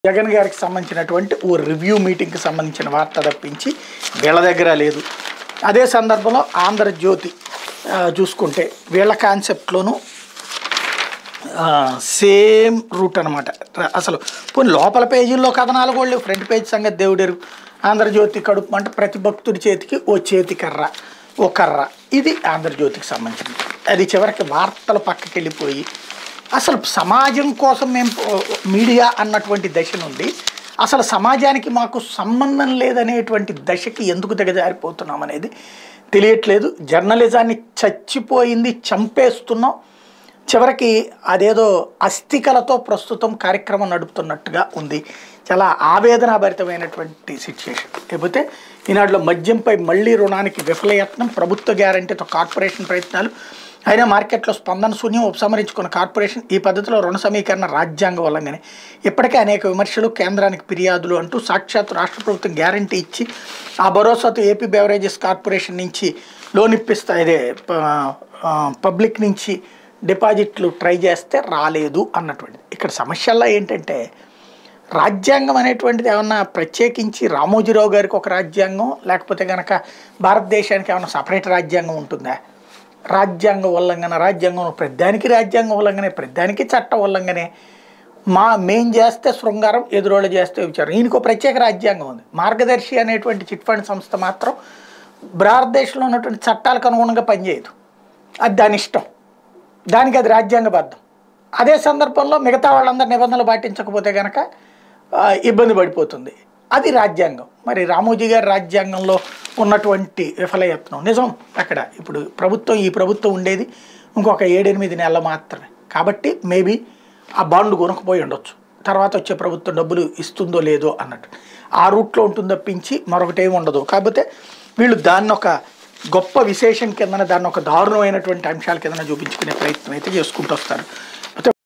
జగన్ గారికి సంబంధించినటువంటి ఓ రివ్యూ మీటింగ్కి సంబంధించిన వార్త తప్పించి వీళ్ళ దగ్గర లేదు అదే సందర్భంలో ఆంధ్రజ్యోతి ఆ, చూసుకుంటే వీళ్ళ కాన్సెప్ట్లోనూ సేమ్ రూట్ అనమాట అసలు పోనీ లోపల పేజీల్లో కథనాలు కూడా లేవు ఫ్రంట్ పేజ్ సంగతి దేవుడెరు ఆంధ్రజ్యోతి కడుపు అంటే ప్రతి భక్తుడి చేతికి ఓ చేతి కర్ర ఓ కర్ర ఇది ఆంధ్రజ్యోతికి సంబంధించింది అది చివరికి వార్తలు పక్కకి వెళ్ళిపోయి అసలు సమాజం కోసం మేము పో- మీడియా అన్నటువంటి దశ నుండి అసలు సమాజానికి మాకు సంబంధం లేదనేటువంటి దశకి ఎందుకు దిగజారిపోతున్నాం అనేది తెలియట్లేదు జర్నలిజాన్ని చచ్చిపోయింది చంపేస్తున్నాం చివరికి అదేదో అస్థికలతో ప్రస్తుతం కార్యక్రమం నడుపుతున్నట్టుగా ఉంది చాలా ఆవేదనాభరితమైనటువంటి సిచ్యుయేషన్ లేకపోతే ఈనాడులో మద్యంపై మళ్లీ రుణానికి విఫలయత్నం ప్రభుత్వ గ్యారంటీతో కార్పొరేషన్ ప్రయత్నాలు అయినా మార్కెట్లో స్పందన శూన్యం ఉపసంహరించుకున్న కార్పొరేషన్ ఈ పద్ధతిలో రుణ సమీకరణ రాజ్యాంగ వల్లంగానే ఇప్పటికే అనేక విమర్శలు కేంద్రానికి ఫిర్యాదులు అంటూ సాక్షాత్ రాష్ట్ర ప్రభుత్వం గ్యారంటీ ఇచ్చి ఆ భరోసాతో ఏపీ బెవరేజెస్ కార్పొరేషన్ నుంచి లోన్ ఇప్పిస్తా ఇదే ప- ఆ, పబ్లిక్ నుంచి డిపాజిట్లు ట్రై చేస్తే రాలేదు అన్నటువంటిది ఇక్కడ సమస్యల్లో ఏంటంటే రాజ్యాంగం అనేటువంటిది ఏమన్నా ప్రత్యేకించి రామోజీరావు గారికి ఒక రాజ్యాంగం లేకపోతే కనుక భారతదేశానికి ఏమన్నా సపరేట్ రాజ్యాంగం ఉంటుందా రాజ్యాంగ ఉల్లంఘన రాజ్యాంగం ప్రతిదానికి రాజ్యాంగ ఉల్లంఘనే ప్రతిదానికి చట్ట ఉల్లంఘనే మా మేం చేస్తే శృంగారం ఎదురోళ్ళు చేస్తే విచారం ఈయనకు ఒక ప్రత్యేక రాజ్యాంగం ఉంది మార్గదర్శి అనేటువంటి చిట్ ఫండ్ సంస్థ మాత్రం భారతదేశంలో ఉన్నటువంటి చట్టాలకు అనుగుణంగా పనిచేయదు అది దాని ఇష్టం దానికి అది రాజ్యాంగబద్ధం అదే సందర్భంలో మిగతా వాళ్ళందరూ నిబంధనలు పాటించకపోతే కనుక ఆ, ఇబ్బంది పడిపోతుంది అది రాజ్యాంగం మరి రామోజీ గారి రాజ్యాంగంలో ఉన్నటువంటి విఫలయత్నం నిజం అక్కడ ఇప్పుడు ప్రభుత్వం ఈ ప్రభుత్వం ఉండేది ఇంకొక ఏడెనిమిది నెలలు మాత్రమే కాబట్టి మేబీ ఆ బాండ్ కొనుక్కుపోయి ఉండొచ్చు తర్వాత వచ్చే ప్రభుత్వం డబ్బులు ఇస్తుందో లేదో అన్నట్టు ఆ రూట్లో ఉంటుంది తప్పించి మరొకటేమి ఉండదు కాకపోతే వీళ్ళు దాన్ని ఒక గొప్ప విశేషం కిందన దాన్ని ఒక దారుణమైనటువంటి అంశాల కిందన చూపించుకునే ప్రయత్నం అయితే చేసుకుంటూ వస్తారు